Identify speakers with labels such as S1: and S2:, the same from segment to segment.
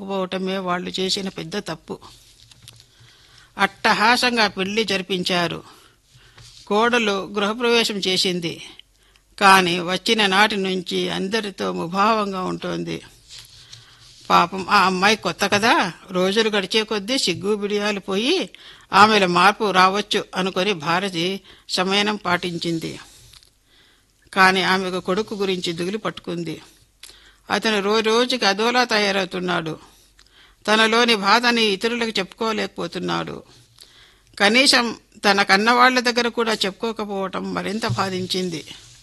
S1: చేసుకోకపోవటమే వాళ్ళు చేసిన పెద్ద తప్పు అట్టహాసంగా పెళ్లి జరిపించారు కోడలు గృహప్రవేశం చేసింది కానీ వచ్చిన నాటి నుంచి అందరితో ముభావంగా ఉంటుంది పాపం ఆ అమ్మాయి కొత్త కదా రోజులు గడిచే కొద్దీ సిగ్గు బిడియాలు పోయి ఆమెలో మార్పు రావచ్చు అనుకొని భారతి సమయనం పాటించింది కానీ ఆమెకు కొడుకు గురించి దిగులు పట్టుకుంది అతను రోజు రోజుకి అదోలా తయారవుతున్నాడు తనలోని బాధని ఇతరులకు చెప్పుకోలేకపోతున్నాడు కనీసం తన కన్నవాళ్ల దగ్గర కూడా చెప్పుకోకపోవటం మరింత బాధించింది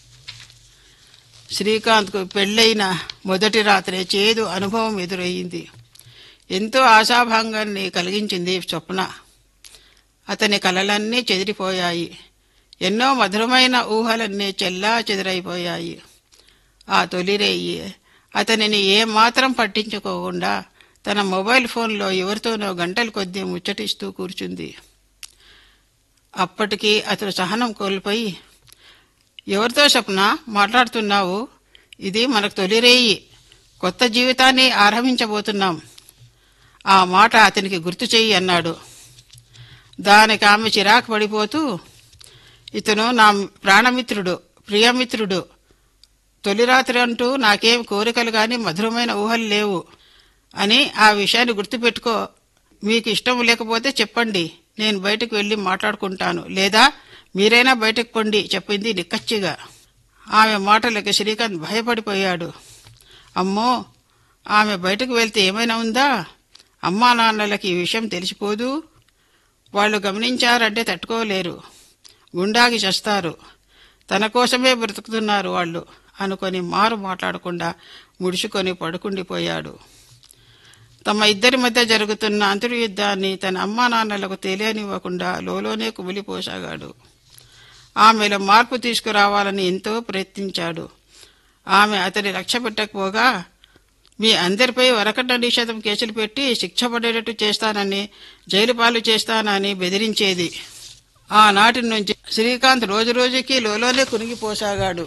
S1: శ్రీకాంత్కు పెళ్ళైన మొదటి రాత్రే చేదు అనుభవం ఎదురయ్యింది ఎంతో ఆశాభంగాన్ని కలిగించింది స్వప్న అతని కలలన్నీ చెదిరిపోయాయి ఎన్నో మధురమైన ఊహలన్నీ చెల్లా చెదిరైపోయాయి ఆ తొలిరేయి అతనిని ఏమాత్రం పట్టించుకోకుండా తన మొబైల్ ఫోన్లో ఎవరితోనో గంటల కొద్దీ ముచ్చటిస్తూ కూర్చుంది అప్పటికి అతను సహనం కోల్పోయి ఎవరితో స్వప్న మాట్లాడుతున్నావు ఇది మనకు తొలిరేయి కొత్త జీవితాన్ని ఆరంభించబోతున్నాం ఆ మాట అతనికి గుర్తు చెయ్యి అన్నాడు దానికి ఆమె చిరాకు పడిపోతూ ఇతను నా ప్రాణమిత్రుడు ప్రియమిత్రుడు తొలి రాత్రి అంటూ నాకేం కోరికలు కానీ మధురమైన ఊహలు లేవు అని ఆ విషయాన్ని గుర్తుపెట్టుకో మీకు ఇష్టం లేకపోతే చెప్పండి నేను బయటకు వెళ్ళి మాట్లాడుకుంటాను లేదా మీరైనా బయటకు పొండి చెప్పింది నిక్కచ్చిగా ఆమె మాటలకు శ్రీకాంత్ భయపడిపోయాడు అమ్మో ఆమె బయటకు వెళ్తే ఏమైనా ఉందా అమ్మా నాన్నలకి ఈ విషయం తెలిసిపోదు వాళ్ళు గమనించారంటే తట్టుకోలేరు గుండాగి చేస్తారు తన కోసమే బ్రతుకుతున్నారు వాళ్ళు అనుకొని మారు మాట్లాడకుండా ముడుచుకొని పడుకుండిపోయాడు తమ ఇద్దరి మధ్య జరుగుతున్న అంతర్యుద్ధాన్ని తన అమ్మా నాన్నలకు తెలియనివ్వకుండా లోలోనే కుమిలిపోసాగాడు ఆమెలో మార్పు తీసుకురావాలని ఎంతో ప్రయత్నించాడు ఆమె అతని లక్ష్య పెట్టకపోగా మీ అందరిపై వరకట్న నిషేధం కేసులు పెట్టి శిక్ష పడేటట్టు చేస్తానని జైలు పాలు చేస్తానని బెదిరించేది ఆనాటి నుంచి శ్రీకాంత్ రోజు రోజుకి లోలోనే కునిగిపోసాగాడు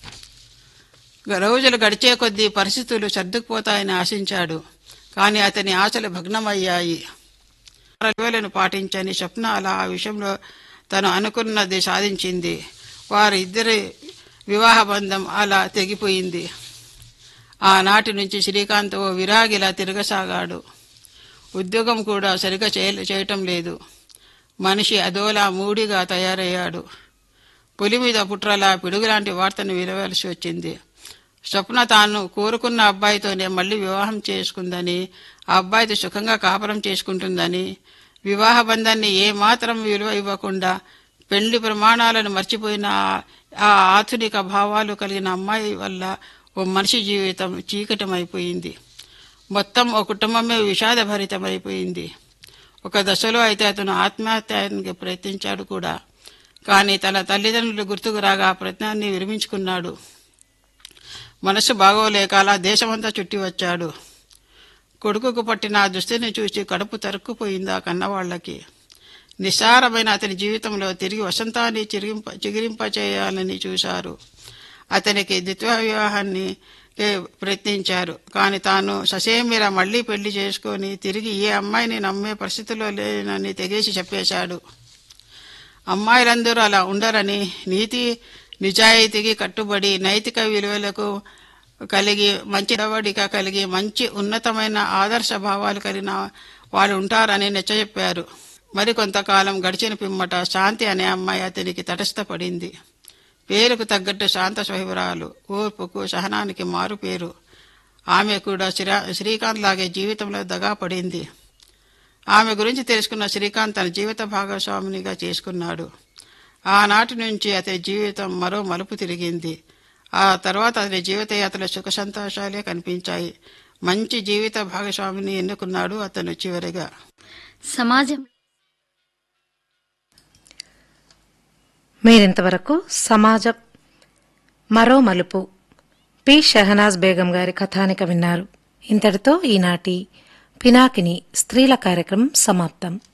S1: రోజులు గడిచే కొద్దీ పరిస్థితులు సర్దుకుపోతాయని ఆశించాడు కానీ అతని ఆశలు భగ్నమయ్యాయి విలువలను పాటించని స్వప్న అలా ఆ విషయంలో తను అనుకున్నది సాధించింది వారి ఇద్దరి వివాహ బంధం అలా తెగిపోయింది ఆనాటి నుంచి శ్రీకాంత్ ఓ విరాగిలా తిరగసాగాడు ఉద్యోగం కూడా సరిగా చేయ చేయటం లేదు మనిషి అదోలా మూడిగా తయారయ్యాడు పులి మీద పుట్రలా పిడుగులాంటి వార్తను వినవలసి వచ్చింది స్వప్న తాను కోరుకున్న అబ్బాయితోనే మళ్ళీ వివాహం చేసుకుందని ఆ అబ్బాయితో సుఖంగా కాపురం చేసుకుంటుందని వివాహ బంధాన్ని ఏమాత్రం విలువ ఇవ్వకుండా పెళ్లి ప్రమాణాలను మర్చిపోయిన ఆ ఆధునిక భావాలు కలిగిన అమ్మాయి వల్ల ఓ మనిషి జీవితం చీకటమైపోయింది మొత్తం ఓ కుటుంబమే విషాదభరితమైపోయింది ఒక దశలో అయితే అతను ఆత్మహత్యానికి ప్రయత్నించాడు కూడా కానీ తన తల్లిదండ్రులు గుర్తుకు రాగా ఆ ప్రయత్నాన్ని విరమించుకున్నాడు మనసు బాగోలేక అలా దేశమంతా చుట్టి వచ్చాడు కొడుకుకు పట్టిన ఆ దుస్థితిని చూసి కడుపు తరుక్కుపోయింది ఆ కన్నవాళ్లకి నిస్సారమైన అతని జీవితంలో తిరిగి వసంతాన్ని చిరిగింప చిగిరింప చేయాలని చూశారు అతనికి ద్వితీయ వివాహాన్ని ఏ, ప్రయత్నించారు కానీ తాను ససేమిరా మళ్ళీ పెళ్లి చేసుకొని తిరిగి ఏ అమ్మాయిని నమ్మే పరిస్థితిలో లేనని తెగేసి చెప్పేశాడు అమ్మాయిలందరూ అలా ఉండరని నీతి నిజాయితీకి కట్టుబడి నైతిక విలువలకు కలిగి మంచి నడవడిక కలిగి మంచి ఉన్నతమైన ఆదర్శ భావాలు కలిగిన వాళ్ళు ఉంటారని నచ్చజెప్పారు మరి కొంతకాలం గడిచిన పిమ్మట శాంతి అనే అమ్మాయి అతనికి తటస్థపడింది పేరుకు తగ్గట్టు శాంత స్వహివరాలు ఓర్పుకు సహనానికి మారు పేరు ఆమె కూడా శ్రీ శ్రీకాంత్ లాగే జీవితంలో దగా పడింది ఆమె గురించి తెలుసుకున్న శ్రీకాంత్ తన జీవిత భాగస్వామినిగా చేసుకున్నాడు ఆనాటి నుంచి అతని జీవితం మరో మలుపు తిరిగింది ఆ తర్వాత అతని జీవితయాత్రలో సుఖ సంతోషాలే కనిపించాయి మంచి జీవిత భాగస్వామిని ఎన్నుకున్నాడు అతను చివరిగా
S2: సమాజం
S3: మీరింతవరకు సమాజం మరో మలుపు పి షహనాజ్ బేగం గారి కథానిక విన్నారు ఇంతటితో ఈనాటి పినాకిని స్త్రీల కార్యక్రమం సమాప్తం